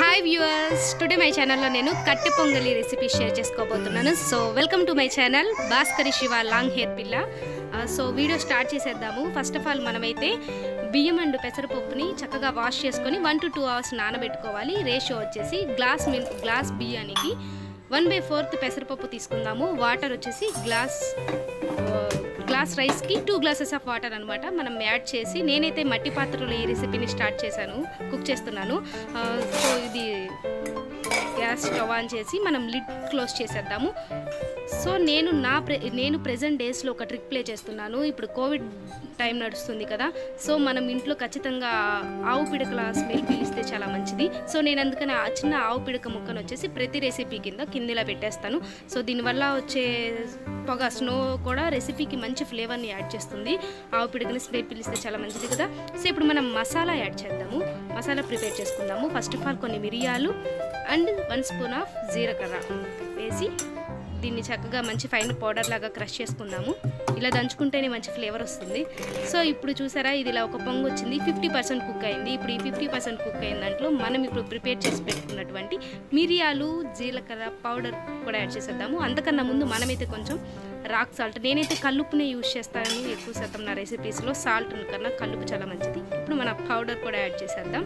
hi viewers today my ఛానల్లో నేను కట్టె పొంగలి రెసిపీ షేర్ చేసుకోబోతున్నాను so welcome to my channel Bhaskari Siva long hair పిల్ల ఆ, సో వీడియో స్టార్ట్ చేసేద్దాము ఫస్ట్ ఆఫ్ ఆల్ మనమైతే బియ్యం అండ్ పెసరపప్పుని చక్కగా వాష్ చేసుకొని వన్ టు టూ అవర్స్ నానబెట్టుకోవాలి రేషియో వచ్చేసి గ్లాస్ మిల్క్ గ్లాస్ బియ్యానికి వన్ బై ఫోర్త్ పెసరపప్పు తీసుకుందాము వాటర్ వచ్చేసి గ్లాస్ గ్లాస్ రైస్కి టూ గ్లాసెస్ ఆఫ్ వాటర్ అనమాట మనం యాడ్ చేసి నేనైతే మట్టి పాత్రలో ఈ రెసిపీని స్టార్ట్ చేశాను కుక్ చేస్తున్నాను ఆ, సో ఇది గ్యాస్ స్టవ్ ఆన్ చేసి మనం లిడ్ క్లోజ్ చేసేద్దాము సో నేను నా ప్రె నేను ప్రెజెంట్ డేస్లో ఒక ట్రిక్ ప్లే చేస్తున్నాను ఇప్పుడు కోవిడ్ టైం నడుస్తుంది కదా సో మనం ఇంట్లో ఖచ్చితంగా ఆవు పిడకల స్మెల్ పీలిస్తే చాలా మంచిది సో నేను అందుకని ఆ చిన్న ఆవు పిడక ముక్కను వచ్చేసి ప్రతి రెసిపీ కింద కిందిలా పెట్టేస్తాను సో దీనివల్ల వచ్చే పొగ స్నో కూడా రెసిపీకి మంచి ఫ్లేవర్ని యాడ్ చేస్తుంది ఆవు పిడకని స్మెల్ పీలిస్తే చాలా మంచిది కదా సో ఇప్పుడు మనం మసాలా యాడ్ చేద్దాము మసాలా ప్రిపేర్ చేసుకుందాము ఫస్ట్ ఆఫ్ ఆల్ కొన్ని మిరియాలు అండ్ వన్ స్పూన్ ఆఫ్ జీలకర్ర వేసి దీన్ని చక్కగా మంచి ఫైన్ పౌడర్ లాగా క్రష్ చేసుకుందాము ఇలా దంచుకుంటేనే మంచి ఫ్లేవర్ వస్తుంది సో ఇప్పుడు చూసారా ఇది ఇలా ఒక పొంగు వచ్చింది ఫిఫ్టీ పర్సెంట్ కుక్ అయింది ఇప్పుడు ఈ ఫిఫ్టీ పర్సెంట్ కుక్ అయిన దాంట్లో మనం ఇప్పుడు ప్రిపేర్ చేసి పెట్టుకున్నటువంటి మిరియాలు జీలకర్ర పౌడర్ కూడా యాడ్ చేసేద్దాము అంతకన్నా ముందు మనమైతే కొంచెం రాక్ సాల్ట్ నేనైతే కల్లుపునే యూజ్ చేస్తాను ఎక్కువ శాతం నా రెసిపీస్లో సాల్ట్ కన్నా కల్లుపు చాలా మంచిది ఇప్పుడు మన పౌడర్ కూడా యాడ్ చేసేద్దాం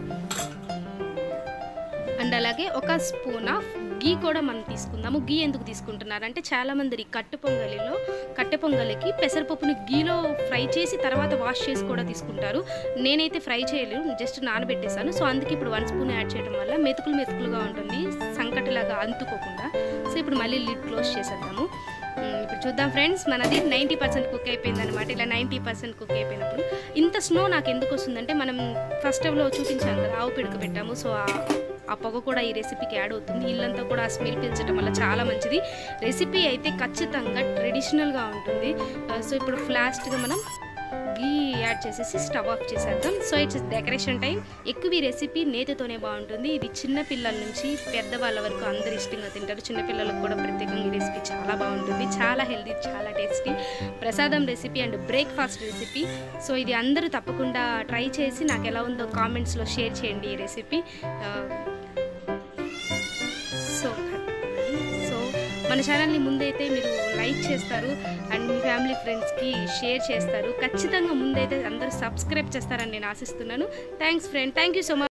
అండ్ అలాగే ఒక స్పూన్ ఆఫ్ గీ కూడా మనం తీసుకుందాము గీ ఎందుకు తీసుకుంటున్నారంటే చాలామంది కట్టె పొంగలిలో కట్టె పొంగలికి పెసరపప్పుని గీలో ఫ్రై చేసి తర్వాత వాష్ చేసి కూడా తీసుకుంటారు నేనైతే ఫ్రై చేయలేదు జస్ట్ నానబెట్టేశాను సో అందుకే ఇప్పుడు వన్ స్పూన్ యాడ్ చేయడం వల్ల మెతుకులు మెతుకులుగా ఉంటుంది సంకటిలాగా అంతుకోకుండా సో ఇప్పుడు మళ్ళీ లిడ్ క్లోజ్ చేసేద్దాము ఉమ్, ఇప్పుడు చూద్దాం ఫ్రెండ్స్ మనది నైంటీ పర్సెంట్ కుక్ అయిపోయింది అనమాట ఇలా నైంటీ పర్సెంట్ కుక్ అయిపోయినప్పుడు ఇంత స్నో నాకు ఎందుకు వస్తుందంటే మనం ఫస్ట్ లో చూపించాం కదా ఆవు పిడక పెట్టాము సో ఆ ఆ పొగ కూడా ఈ రెసిపీకి యాడ్ అవుతుంది ఇల్లంతా కూడా ఆ స్మెల్ పీల్చడం వల్ల చాలా మంచిది రెసిపీ అయితే ఖచ్చితంగా ట్రెడిషనల్గా ఉంటుంది ఆ, సో ఇప్పుడు ఫ్లాస్ట్గా మనం గీ యాడ్ చేసేసి స్టవ్ ఆఫ్ చేసేద్దాం సో ఇట్స్ డెకరేషన్ టైం ఎక్కువ ఈ రెసిపీ నేతితోనే బాగుంటుంది ఇది చిన్న పిల్లల నుంచి పెద్దవాళ్ళ వరకు అందరు ఇష్టంగా తింటారు చిన్న పిల్లలకు కూడా ప్రత్యేకంగా ఈ రెసిపీ చాలా బాగుంటుంది చాలా హెల్తీ చాలా టేస్టీ ప్రసాదం recipe and breakfast recipe so ఇది అందరూ తప్పకుండా ట్రై చేసి నాకు ఎలా ఉందో కామెంట్స్లో షేర్ చేయండి ఈ రెసిపీ సో సో మన ఛానల్ని ముందైతే మీరు లైక్ చేస్తారు అండ్ మీ ఫ్యామిలీ ఫ్రెండ్స్కి షేర్ చేస్తారు ఖచ్చితంగా ముందైతే అందరూ సబ్స్క్రైబ్ చేస్తారని నేను ఆశిస్తున్నాను thanks friend thank you so much